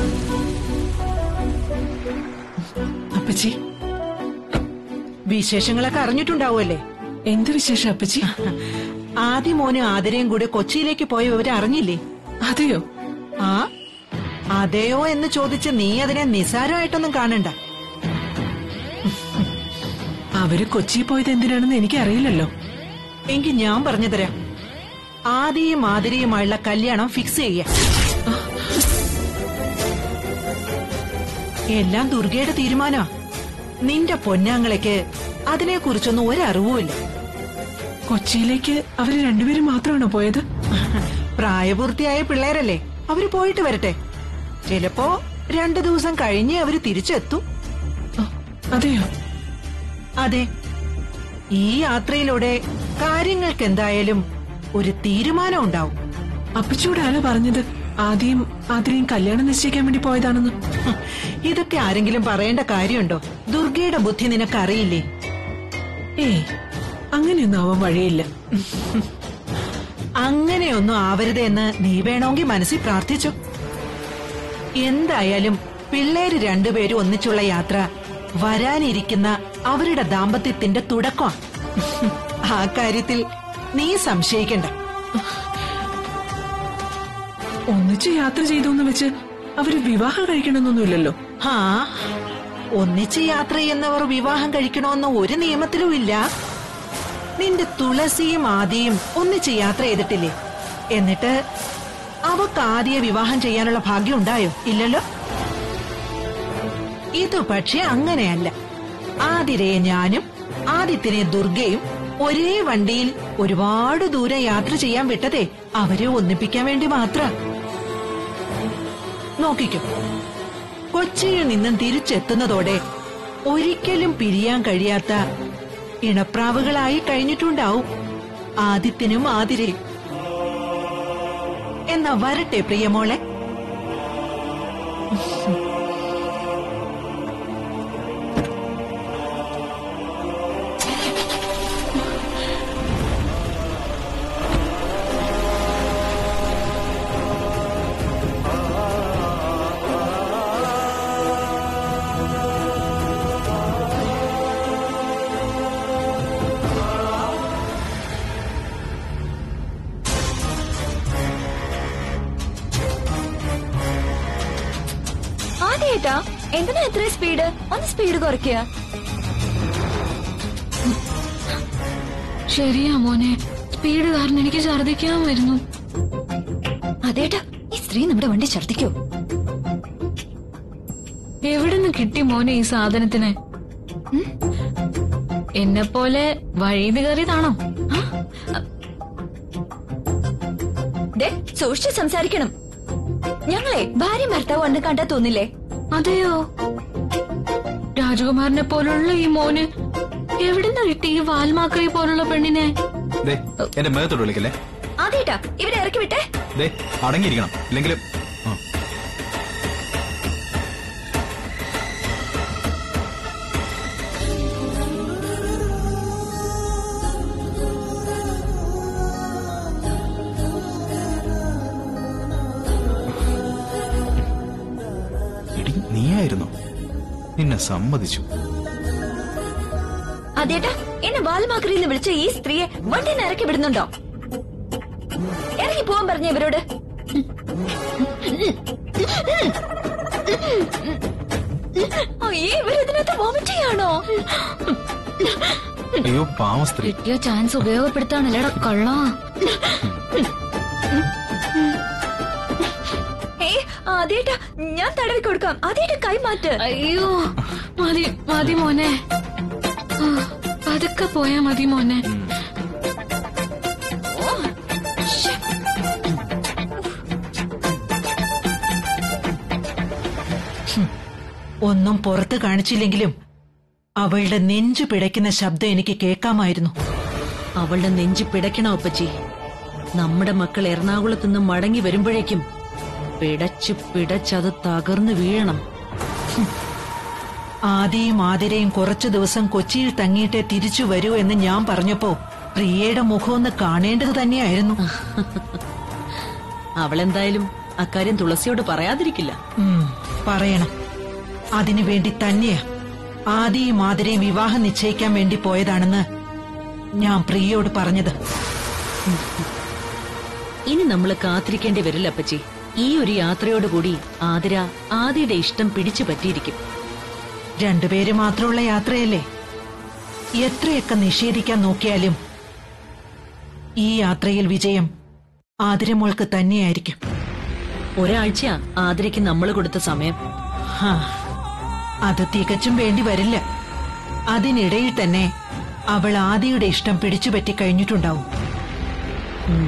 അപ്പച്ചി വിശേഷങ്ങളൊക്കെ അറിഞ്ഞിട്ടുണ്ടാവുമല്ലേ എന്ത് വിശേഷം അപ്പച്ചി ആദ്യ മോനും ആതിരയും കൂടി കൊച്ചിയിലേക്ക് പോയ വിവരം അറിഞ്ഞില്ലേ അതെയോ ആ അതെയോ എന്ന് ചോദിച്ച് നീ അതിനെ നിസാരമായിട്ടൊന്നും കാണണ്ട അവര് കൊച്ചി പോയത് എന്തിനാണെന്ന് എനിക്ക് അറിയില്ലല്ലോ എങ്കിൽ ഞാൻ പറഞ്ഞു തരാം ആദിയും ആതിരയുമായുള്ള കല്യാണം ഫിക്സ് ചെയ്യാം എല്ലാം ദുർഗയുടെ തീരുമാനമാ നിന്റെ പൊന്നാങ്ങളയ്ക്ക് അതിനെക്കുറിച്ചൊന്നും ഒരറിവുമില്ല കൊച്ചിയിലേക്ക് അവര് രണ്ടുപേരും മാത്രമാണോ പോയത് പ്രായപൂർത്തിയായ പിള്ളേരല്ലേ അവര് പോയിട്ട് വരട്ടെ ചിലപ്പോ രണ്ടു ദിവസം കഴിഞ്ഞേ അവര് തിരിച്ചെത്തും ആ, അതെയോ അതെ ഈ യാത്രയിലൂടെ കാര്യങ്ങൾക്ക് എന്തായാലും ഒരു തീരുമാനം ഉണ്ടാവും അപ്പച്ചിയോട് ആരാ പറഞ്ഞത് ആദ്യം ആദ്യം കല്യാണം നിശ്ചയിക്കാൻ വേണ്ടി പോയതാണെന്ന് ഹ്, ഇതൊക്കെ ആരെങ്കിലും പറയേണ്ട കാര്യമുണ്ടോ ദുർഗയുടെ ബുദ്ധി നിനക്കറിയില്ലേ ഏയ് അങ്ങനെയൊന്നും ആവാൻ വഴിയില്ല അങ്ങനെയൊന്നും ആവരുത് എന്ന് നീ വേണമെങ്കിൽ മനസ്സിൽ പ്രാർത്ഥിച്ചു എന്തായാലും പിള്ളേര് രണ്ടുപേരും ഒന്നിച്ചുള്ള യാത്ര വരാനിരിക്കുന്ന അവരുടെ ദാമ്പത്യത്തിന്റെ തുടക്കമാണ് ആ കാര്യത്തിൽ നീ സംശയിക്കണ്ട ഒന്നിച്ച് യാത്ര ചെയ്തു എന്ന് വെച്ച് അവര് വിവാഹം കഴിക്കണമെന്നൊന്നുമില്ലല്ലോ ഹാ ഒന്നിച്ച് യാത്ര ചെയ്യുന്നവർ വിവാഹം കഴിക്കണമെന്ന് ഒരു നിയമത്തിലും ഇല്ല നിന്റെ തുളസിയും ആദിയും ഒന്നിച്ച് യാത്ര ചെയ്തിട്ടില്ലേ എന്നിട്ട് അവക്ക് ആദിയെ വിവാഹം ചെയ്യാനുള്ള ഭാഗ്യം ഉണ്ടായോ ഇല്ലല്ലോ ഇത് പക്ഷെ അങ്ങനെയല്ല ആതിരയെ ഞാനും ആദിത്യനെ ദുർഗയും ഒരേ വണ്ടിയിൽ ഒരുപാട് ദൂരം യാത്ര ചെയ്യാൻ വിട്ടതേ അവരെ ഒന്നിപ്പിക്കാൻ വേണ്ടി മാത്രം നോക്കിക്കോ കൊച്ചിയിൽ നിന്നും തിരിച്ചെത്തുന്നതോടെ ഒരിക്കലും പിരിയാൻ കഴിയാത്ത ഇണപ്രാവുകളായി കഴിഞ്ഞിട്ടുണ്ടാവും ആദിത്യനും ആതിരയും എന്നാ വരട്ടെ പ്രിയമോളെ ആദ്യേട്ടാ എന്തിനാ എത്ര സ്പീഡ് ഒന്ന് സ്പീഡ് കുറയ്ക്കുക ശരിയാ മോനെ സ്പീഡ് കാരണം എനിക്ക് ഛർദിക്കാൻ വരുന്നു അതേട്ടാ ഈ സ്ത്രീ നമ്മുടെ വണ്ടി ഛർദിക്കോ എവിടുന്ന് കിട്ടി മോനെ ഈ സാധനത്തിന് എന്നെ പോലെ വഴിയിൽ കയറിയതാണോ ദേ സൂക്ഷിച്ച് സംസാരിക്കണം ഞങ്ങളെ ഭാര്യ ഭർത്താവ് ഒന്ന് കണ്ടാ തോന്നില്ലേ അതെയോ രാജകുമാരനെ പോലുള്ള ഈ മോന് എവിടുന്ന് കിട്ടി ഈ വാൽമാക്രി പോലുള്ള പെണ്ണിനെ ദേ എന്റെ മേത്തോട്ട് വിളിക്കല്ലേ ആദ്യേട്ടാ ഇവിടെ ഇറക്കി വിട്ടേ ദേ അടങ്ങിയിരിക്കണം ഇല്ലെങ്കിലും ആ. എടി നീയായിരുന്നു നിന്നെ സമ്മതിച്ചു അതേട്ടാ എന്നെ ബാലമാക്രിന്ന് വിളിച്ച ഈ സ്ത്രീയെ വണ്ടിന്ന് ഇറക്കി വിടുന്നുണ്ടോ ഇറങ്ങി പോവാൻ പറഞ്ഞ ഇവരോട് അയ്യേ ഇവരിതിനകത്ത് വോമിറ്റ് ചെയ്യാണോ അയ്യോ പാവ സ്ത്രീ കിട്ടിയ ചാൻസ് ഉപയോഗപ്പെടുത്താണല്ലേടാ കള്ള ഏ ആദ്യേട്ടാ ഞാൻ തടവി കൊടുക്കാം ആദ്യേട്ടാ കൈ മാറ്റ് അയ്യോ മതി മതി മോനെ ആ, പതുക്കെ പോയാ മതി മോനെ ഒന്നും പുറത്ത് കാണിച്ചില്ലെങ്കിലും അവളുടെ നെഞ്ചു പിടയ്ക്കുന്ന ശബ്ദം എനിക്ക് കേൾക്കാമായിരുന്നു അവളുടെ നെഞ്ച് പിടയ്ക്കണം അപ്പച്ചി നമ്മുടെ മക്കൾ എറണാകുളത്ത് നിന്ന് മടങ്ങി വരുമ്പോഴേക്കും പിടച്ച് പിടച്ചത് തകർന്നു വീഴണം ആദിയും ആതിരയും കുറച്ചു ദിവസം കൊച്ചിയിൽ തങ്ങിയിട്ടേ തിരിച്ചു വരൂ എന്ന് ഞാൻ പറഞ്ഞപ്പോ പ്രിയയുടെ മുഖം ഒന്ന് കാണേണ്ടത് തന്നെയായിരുന്നു അവളെന്തായാലും അക്കാര്യം തുളസിയോട് പറയാതിരിക്കില്ല ഉം, പറയണം അതിനു വേണ്ടി തന്നെയാ ആദിയും മാതിരയും വിവാഹം നിശ്ചയിക്കാൻ വേണ്ടി പോയതാണെന്ന് ഞാൻ പ്രിയയോട് പറഞ്ഞത് ഇനി നമ്മൾ കാത്തിരിക്കേണ്ടി വരില്ല അപ്പച്ചി ഈ ഒരു യാത്രയോടുകൂടി ആതിര ആദിയുടെ ഇഷ്ടം പിടിച്ചു പറ്റിയിരിക്കും രണ്ടുപേര് മാത്രമുള്ള യാത്രയല്ലേ എത്രയൊക്കെ നിഷേധിക്കാൻ നോക്കിയാലും ഈ യാത്രയിൽ വിജയം ആതിരമോൾക്ക് തന്നെയായിരിക്കും ഒരാഴ്ച ആതിരയ്ക്ക് നമ്മൾ കൊടുത്ത സമയം ഹാ, അത് തികച്ചും വേണ്ടി വരില്ല അതിനിടയിൽ തന്നെ അവൾ ആദിയുടെ ഇഷ്ടം പിടിച്ചുപറ്റി കഴിഞ്ഞിട്ടുണ്ടാവും ഉം.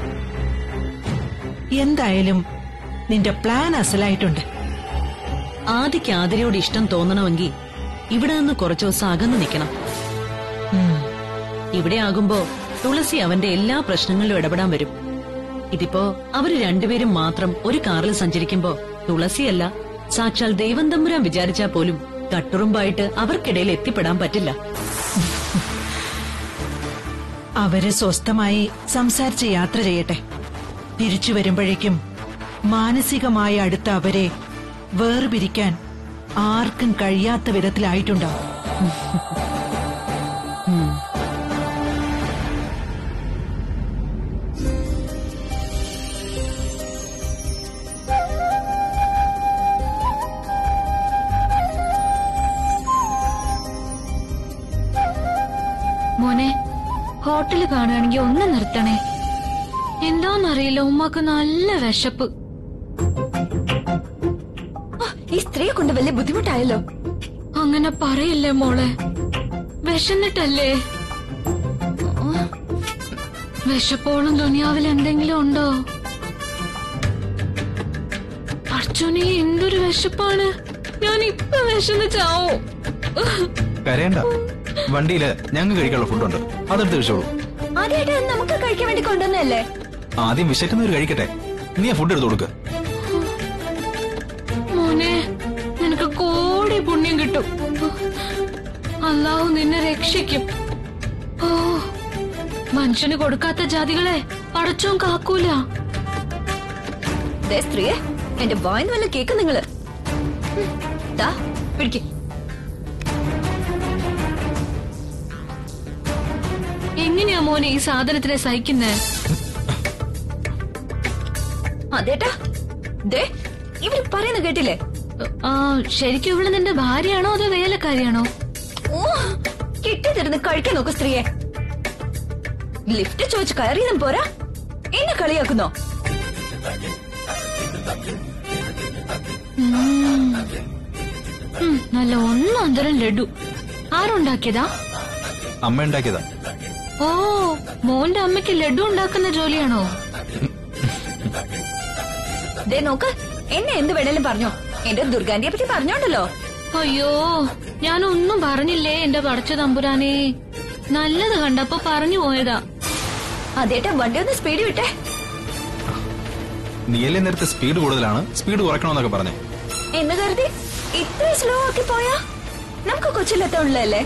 എന്തായാലും നിന്റെ പ്ലാൻ അസലായിട്ടുണ്ട് ആദിക്ക് ആതിരയോട് ഇഷ്ടം തോന്നണമെങ്കിൽ ഇവിടെ നിന്ന് കുറച്ചു ദിവസം അകന്നു നിൽക്കണം ഉം. ഇവിടെ ആകുമ്പോ തുളസി അവന്റെ എല്ലാ പ്രശ്നങ്ങളിലും ഇടപെടാൻ വരും ഇതിപ്പോ അവര് രണ്ടുപേരും മാത്രം ഒരു കാറിൽ സഞ്ചരിക്കുമ്പോ തുളസിയല്ല സാക്ഷാൽ ദൈവം തമ്പുരാൻ വിചാരിച്ചാ പോലും കട്ടുറുമ്പായിട്ട് അവർക്കിടയിൽ എത്തിപ്പെടാൻ പറ്റില്ല അവര് സ്വസ്ഥമായി സംസാരിച്ച് യാത്ര ചെയ്യട്ടെ തിരിച്ചു വരുമ്പോഴേക്കും മാനസികമായി അടുത്ത അവരെ വേർപിരിക്കാൻ ആർക്കും കഴിയാത്ത വിധത്തിലായിട്ടുണ്ടാവും മോനെ ഹോട്ടല് കാണുകയാണെങ്കിൽ ഒന്ന് നിർത്തണേ എന്താന്നറിയില്ല ഉമ്മക്ക് നല്ല വിശപ്പ് ആ, ഈ സ്ത്രീയെ കൊണ്ട് വലിയ ബുദ്ധിമുട്ടായല്ലോ അങ്ങനെ പറയില്ലേ മോളെ വിശന്നിട്ടല്ലേ വിശപ്പോളം ദുനിയാവിൽ എന്തെങ്കിലും ഉണ്ടോ അർജുനെ എന്തൊരു വിശപ്പാണ് ഞാൻ ഇപ്പൊ വിശന്ന് ചാവും കരയണ്ട വണ്ടിയില് ഞങ്ങൾ കഴിക്കാനുള്ള ഫുഡുണ്ട് അതെടുത്ത് കഴിച്ചോളൂ ആദ്യമായിട്ട് നമുക്ക് കഴിക്കാൻ വേണ്ടി കൊണ്ടുവന്നല്ലേ ആദ്യം വിശക്കുന്നവർ കഴിക്കട്ടെ നീ ആ ഫുഡ് എടുത്ത് കൊടുക്ക് മോനെ നിനക്ക് കോടി പുണ്യം കിട്ടും അള്ളാഹു നിന്നെ രക്ഷിക്കും ഓ മനുഷ്യന് കൊടുക്കാത്ത ജാതികളെ പടച്ചോൻ കാക്കൂല ദേ സ്ത്രീയെ എന്റെ വായിന്ന് വല്ല കേക്ക് നിങ്ങള് ഉം, ദാ പിടിക്ക് എങ്ങനെയാ മോനെ ഈ സാധനത്തിനെ സഹിക്കുന്നേ അതേട്ടാ ദേ ഇവര് പറയുന്ന കേട്ടില്ലേ ആ ശരിക്കും ഇവിടെ നിന്റെ ഭാര്യയാണോ അതോ വേലക്കാരിയാണോ ഓ കിട്ടിയതിരുന്ന് കഴിക്കാൻ നോക്ക് സ്ത്രീയെ ലിഫ്റ്റ് ചോദിച്ച് കയറിയതും പോരാ എന്നെ കളിയാക്കുന്നോ ഉം, നല്ല ഒന്നാം തരം ലഡു ആരുണ്ടാക്കിയതാ അമ്മ ഉണ്ടാക്കിയതാ ഓ മോന്റെ അമ്മയ്ക്ക് ലഡു ഉണ്ടാക്കുന്ന ജോലിയാണോ ദേ നോക്ക് എന്നെ എന്ത് വേണേലും പറഞ്ഞോ എന്റെ ദുർഗാന്റിയെ പറ്റി പറഞ്ഞോണ്ടല്ലോ അയ്യോ ഞാനൊന്നും പറഞ്ഞില്ലേ എന്റെ പടച്ച തമ്പുരാനെ നല്ലത് കണ്ടപ്പോ പറഞ്ഞു പോയതാ അതേട്ടാ വണ്ടി ഒന്ന് സ്പീഡ് വിട്ടെ നീയല്ലേ നേരത്തെ സ്പീഡ് കൂടുതലാണ് സ്പീഡ് കുറയ്ക്കണമെന്നൊക്കെ പറഞ്ഞേ എന്ന് കരുതി ഇത്ര സ്ലോ ആക്കി പോയാ നമുക്ക് കൊച്ചിലെത്തുള്ളല്ലേ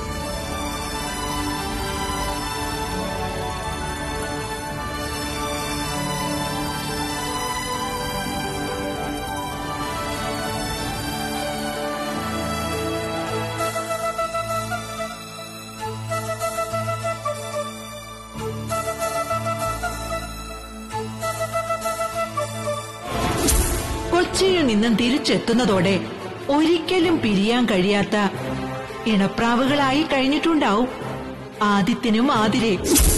കൊച്ചിയിൽ നിന്നും തിരിച്ചെത്തുന്നതോടെ ഒരിക്കലും പിരിയാൻ കഴിയാത്ത ഇണപ്രാവുകളായി കഴിഞ്ഞിട്ടുണ്ടാവും ആദിത്യനും ആതിരെ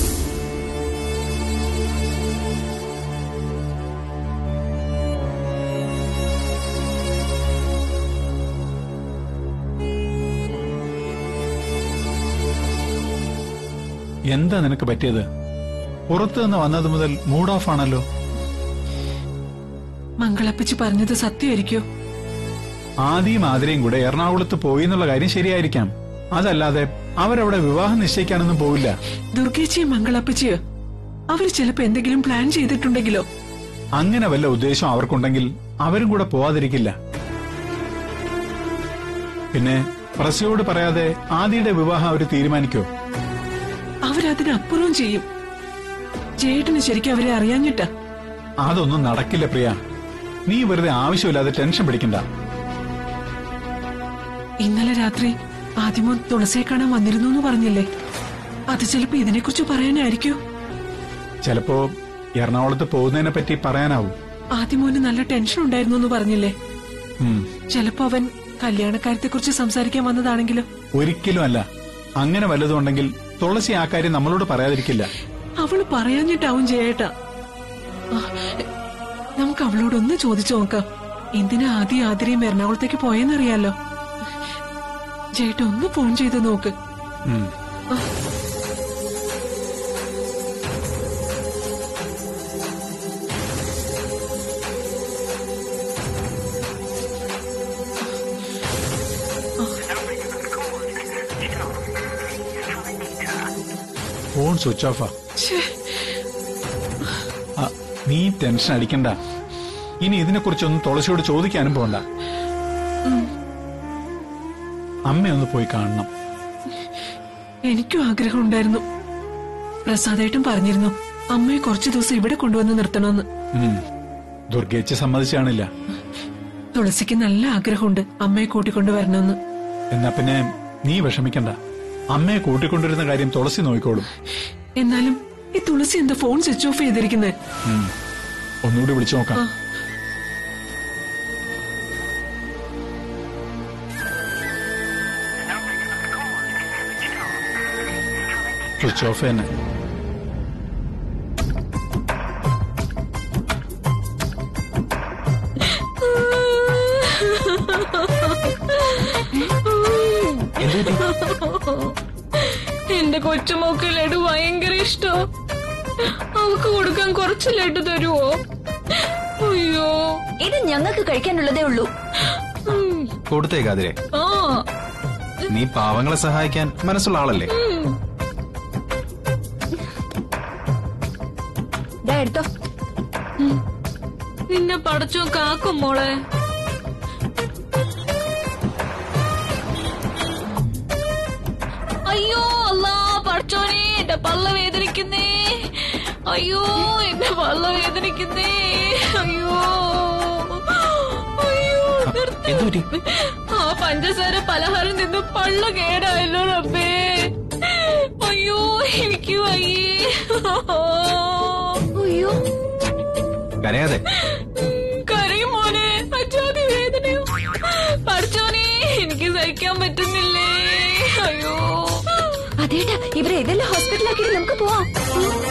എന്താ നിനക്ക് പറ്റിയത് പുറത്തു നിന്ന് വന്നത് മുതൽ മൂഡ് ഓഫ് ആണല്ലോ മംഗളപ്പച്ചി പറഞ്ഞത് സത്യമായിരിക്കോ ആദ്യം ആതിരയും കൂടെ എറണാകുളത്ത് പോയി എന്നുള്ള കാര്യം ശരിയായിരിക്കാം അതല്ലാതെ അവരവിടെ വിവാഹം നിശ്ചയിക്കാനൊന്നും പോവില്ല ദുർഗേച്ചിയും മംഗളപ്പച്ചിയോ അവർ ചിലപ്പോ എന്തെങ്കിലും പ്ലാൻ ചെയ്തിട്ടുണ്ടെങ്കിലോ അങ്ങനെ വല്ല ഉദ്ദേശം അവർക്കുണ്ടെങ്കിൽ അവരും കൂടെ പോവാതിരിക്കില്ല പിന്നെ പ്രസയോട് പറയാതെ ആദിയുടെ വിവാഹം അവർ തീരുമാനിക്കോ അവരതിനപ്പുറവും ചെയ്യും ചേട്ടന് ശരിക്കും അവരെ അറിയാഞ്ഞിട്ടാ അതൊന്നും നടക്കില്ല പ്രിയ നീ വെറുതെ ആവശ്യമില്ലാതെ ടെൻഷൻ പിടിക്കണ്ട ഇന്നലെ രാത്രി ആദ്യമോൻ തുളസിയെ കാണാൻ വന്നിരുന്നു എന്ന് പറഞ്ഞില്ലേ അത് ചിലപ്പോ ഇതിനെക്കുറിച്ച് പറയാനായിരിക്കോ ചിലപ്പോ എറണാകുളത്ത് പോകുന്നതിനെ പറ്റി പറയാനാവും ആദ്യമോന് നല്ല ടെൻഷൻ ഉണ്ടായിരുന്നു എന്ന് പറഞ്ഞില്ലേ ഉം. ചിലപ്പോ അവൻ കല്യാണക്കാര്യത്തെ കുറിച്ച് സംസാരിക്കാൻ വന്നതാണെങ്കിലോ ഒരിക്കലും അല്ല അങ്ങനെ വല്ലതും ഉണ്ടെങ്കിൽ തുളസി ആ കാര്യം നമ്മളോട് പറയാതിരിക്കില്ല അവള് പറയാഞ്ഞിട്ടാവും ജയേട്ടാ ആ, നമുക്ക് അവളോടൊന്ന് ചോദിച്ചു നോക്കാം എന്തിനാ ആദ്യം ആതിരയും എറണാകുളത്തേക്ക് പോയെന്നറിയാലോ ജയേട്ട ഒന്ന് ഫോൺ ചെയ്ത് നോക്ക് ഉം. ഫോൺ സ്വിച്ച് ഓഫാ ഛേ, ആ, നീ ടെൻഷൻ അടിക്കണ്ട ഇനി ഇതിനെക്കുറിച്ചൊന്നും തുളസിയോട് ചോദിക്കാനും പോണ്ട അമ്മയൊന്ന് പോയി കാണണം എനിക്കും ആഗ്രഹം ഉണ്ടായിരുന്നു പ്രസാദേട്ടും പറഞ്ഞിരുന്നു അമ്മയെ കുറച്ചു ദിവസം ഇവിടെ കൊണ്ടുവന്ന് നിർത്തണമെന്ന് ഉം. ദുർഗേച്ച് സമ്മതിച്ചാണില്ല തുളസിക്ക് നല്ല ആഗ്രഹമുണ്ട് അമ്മയെ കൂട്ടിക്കൊണ്ടുവരണമെന്ന് എന്നാ പിന്നെ നീ വിഷമിക്കണ്ട അമ്മയെ കൂട്ടിക്കൊണ്ടിരുന്ന കാര്യം തുളസി നോക്കിക്കോളും എന്നാലും ഈ തുളസി എന്താ ഫോൺ സ്വിച്ച് ഓഫ് ചെയ്തിരിക്കുന്നത് ഉം. ഒന്നുകൂടി വിളിച്ചു നോക്കാം സ്വിച്ച് ഓഫ് തന്നെ എന്ത് പറ്റി? എന്റെ കൊച്ചുമോക്ക് ലഡു ഭയങ്കര ഇഷ്ടോ അവക്ക് കൊടുക്കാൻ കുറച്ച് ലഡു തരുവോ അയ്യോ ഇത് ഞങ്ങൾക്ക് കഴിക്കാനുള്ളതേ ഉള്ളൂ ഉം. കൊടുത്തേക്കാതിരെ ആ നീ പാവങ്ങളെ സഹായിക്കാൻ മനസ്സുള്ള ആളല്ലേ ദാ എടുത്തോ നിന്നെ പടച്ചോ കാക്കും മോളെ അയ്യോ അല്ലാ പടച്ചോനെ എന്റെ പള്ള വേദനിക്കുന്നേ അയ്യോ എന്റെ പള്ള വേദനിക്കുന്നേ അയ്യോ അയ്യോ നിർത്ത്. എന്തു പറ്റി ആ പഞ്ചസാര പലഹാരം നിന്ന് പള്ള കേടായല്ലോ റബ്ബേ അയ്യോ എനിക്ക് വയ്യേ അയ്യോ കരയാതെ കരയും മോനെ അജാതി വേദനയോ പഠിച്ചോനെ എനിക്ക് സഹിക്കാൻ പറ്റുന്നില്ലേ അയ്യോ അതേട്ടാ ഇവരെ ഏതെല്ലാം ഹോസ്പിറ്റലാക്കിയിട്ട് നമുക്ക് പോവാം ഉം.